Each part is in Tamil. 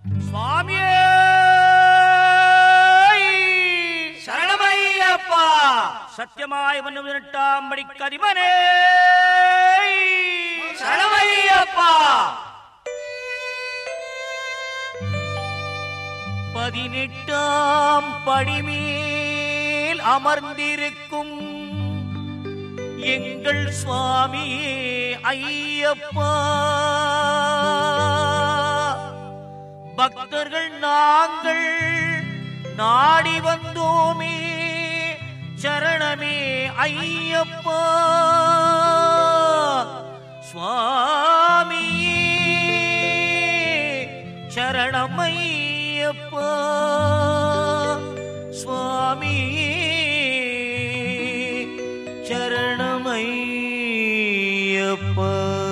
சுவாமியே சரணமையப்பா சத்தியமாய் வந்து பதினெட்டாம் படி கதிமனே சரணமையப்பா பதினெட்டாம் படிமேல் அமர்ந்திருக்கும் எங்கள் சுவாமியே ஐயப்பா பக்தர்கள் நாங்கள் நாடி வந்தோமே சரணமே ஐயப்பா சுவாமியே சரணமையப்பா சுவாமி சரணமையப்பா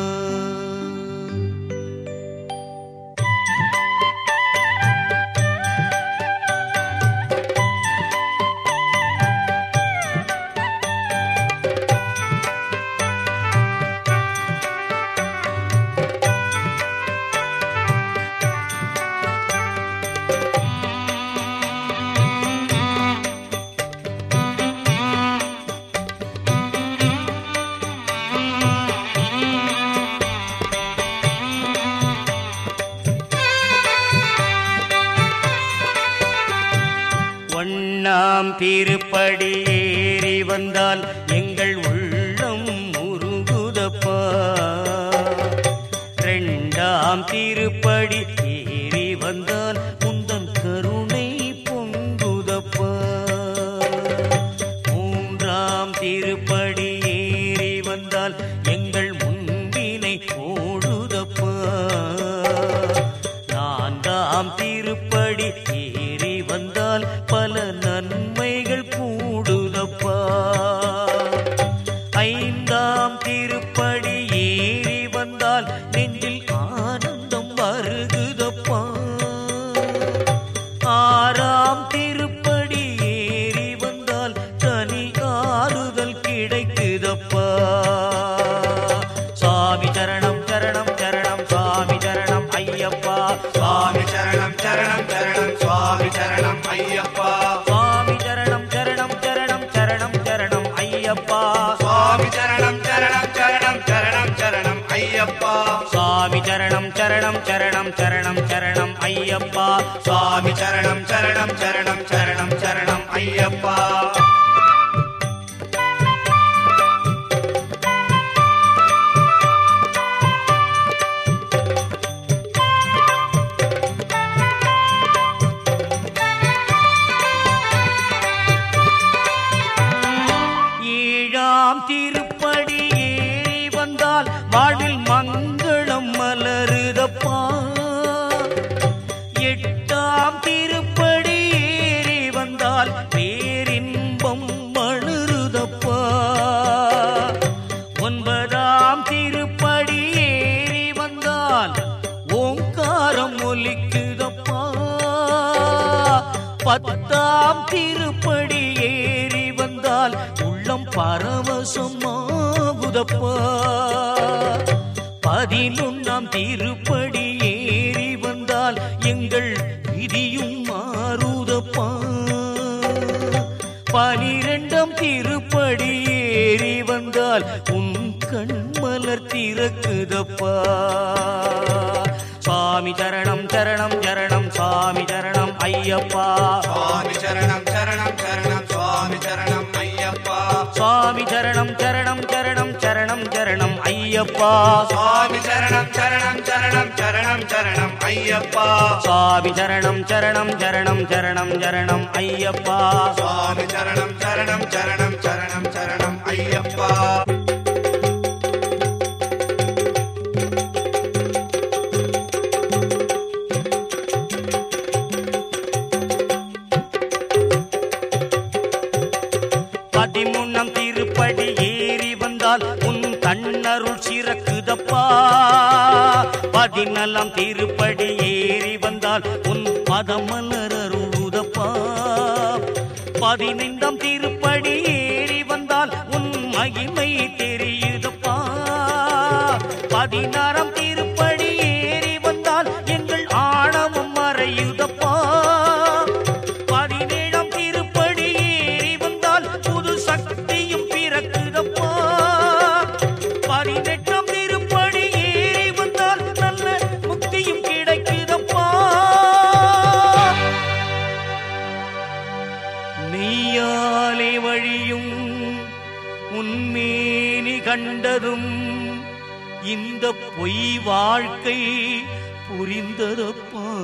ஒண்ணாம் திருப்படி ஏறி வந்தால் எங்கள் உள்ளம் முருகுதப்பா ரெண்டாம் திருப்படி ஏறி வந்தால் உந்தன் கருணை பொங்குதப்பா மூன்றாம் திருப்படி ஏறி வந்தால் எங்கள் முன்பினை ஓடுதப்பா நான்காம் திருப்படி ஏறி வந்தால் பல நன்மைகள் கூடுதப்பா ஐந்தாம் திருப்படி ஏறி வந்தால் நெஞ்சில் ஆனந்தம் வருகுதப்பா ஆறாம் திருப்படி ஏறி வந்தால் தனி ஆறுதல் கிடைக்குதப்பா சுவாமி சரணம் சரணம் சரணம் சுவாமி சரணம் ஐயப்பா சுவாமி சரணம் சரணம் சரணம் சுவாமி சரணம் ஐயப்பா சுவாமி சரணம் சரணம் சரணம் சரணம் சரணம் ஐயப்பா சுவாமி சரணம் சரணம் சரணம் சரணம் சரணம் ஐயப்பா சுவாமி சரணம் சரணம் சரணம் சரணம் சரணம் ஐயப்பா சுவாமி சரணம் சரணம் சரணம் சரணம் சரணம் ஐயப்பா ஏழாம் திருப்படி ஏறி வந்தால் வாழ்வில் மங்களம் மலருதப்பா எட்டாம் திருப்படி ஏறி வந்தால் பேரின்பம் மலருதப்பா ஒன்பதாம் திருப்படி ஏறி வந்தால் ஓங்காரம் ஒலிக்குதப்பா பத்தாம் திருப்படி ஏறி வந்தால் உள்ளம் பரவசமாகுதப்பா பதினொன்னாம் திருப்படி ஏறி வந்தால் எங்கள் விதியும் மாறுதப்பா பனிரெண்டாம் திருப்படி ஏறி வந்தால் உன் கண்மலர் திறக்குதப்பா சுவாமி சரணம் சரணம் சரணம் சுவாமி சரணம் ஐயப்பா சுவாமி சரணம் சரணம் சரணம் சுவாமி சரணம் ஐயப்பா சுவாமி சரணம் சரணம் சரணம் சரணம் சரணம் ஐயப்பா சுவாமி சரணம் சரணம் சரணம் சரணம் சரணம் ஐயப்பா சுவாமி சரணம் சரணம் சரணம் சரணம் சரணம் ஐயப்பா சுவாமி சரணம் சரணம் சரணம் சரணம் சரணம் ஐயப்பா பதிமூணாம் திருப்படி ஏறி வந்தால் உன் கண்ணருள் சிறக்குதப்பா பதினாலாம் திருப்படி ஏறி வந்தால் உன் பதமலர் அருளுதப்பா பதினைந்தாம் திருப்படி ஏறி வந்தால் உன் மகிமை தெரியுதப்பா பதினாறாம் திருப்படி ஏறி வந்தால் எங்கள் ஆணவம் கண்டதும் இந்த பொய் வாழ்க்கை புரிந்ததப்பா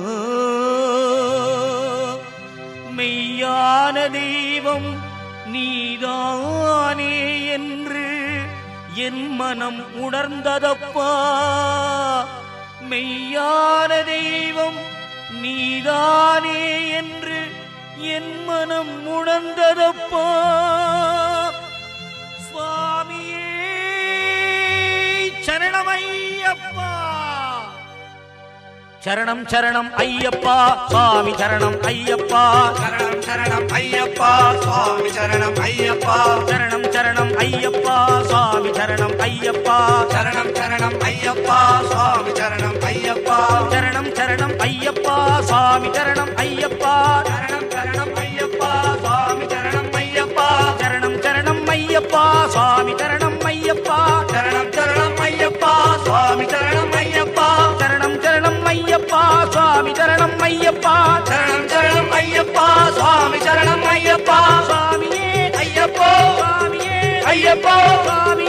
மெய்யான தெய்வம் நீதானே என்று என் மனம் உணர்ந்ததப்பா மெய்யான தெய்வம் நீதானே என்று என் மனம் உணர்ந்ததப்பா சுவாமியே சரணமையப்பா சரணம் சரணம் ஐயப்பா சுவாமி சரணம் ஐயப்பா சரணம் சரணம் ஐயப்பா சுவாமி சரணம் ஐயப்பா சரணம் சரணம் ஐயப்பா சுவாமி சரணம் ஐயப்பா சரணம் சரணம் ஐயப்பா சுவாமி சரணம் ஐயப்பா சரணம் சரணம் ஐயப்பா சுவாமி சரணம் ஐயப்பா சரணம் சரணம் ஐயப்பா சுவாமி சரணம் ஐயப்பா சரணம் சரணம் ஐயப்பா சுவாமி சரணம் ஐயப்பா சரணம் சரணம் ஐயப்பா சுவாமி சரணம் ஐயப்பா சரணம் சரணம் ஐயப்பா சுவாமி சரணம் ஐயப்பா சரணம் சரணம் ஐயப்பா சுவாமி சரணம் ஐயப்பா சுவாமியே ஐயப்போ சுவாமியே ஐயப்போ சுவாமியே